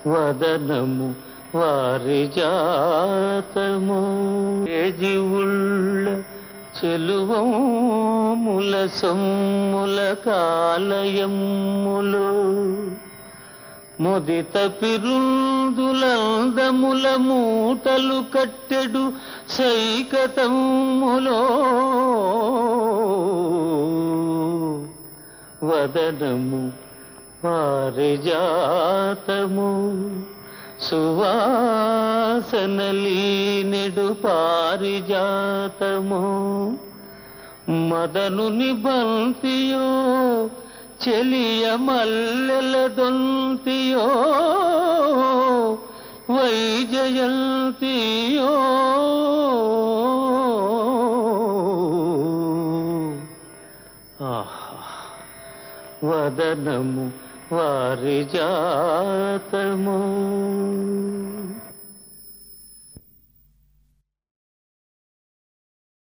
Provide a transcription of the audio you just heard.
వదనము వారి జాతము ఏజివుళ్ళ చెలువముల సొమ్ముల కాలయమ్ములు ముదిత పిరుందులందముల మూటలు కట్టెడు సైకతమ్ములో వదనము పారిజాతము సువాసనలీనెడు పారిజాతము మదను నిబంతియో చెలియ మల్లెల దొంతియో వైజయంతియో ఆహా వదనము వారి జాతము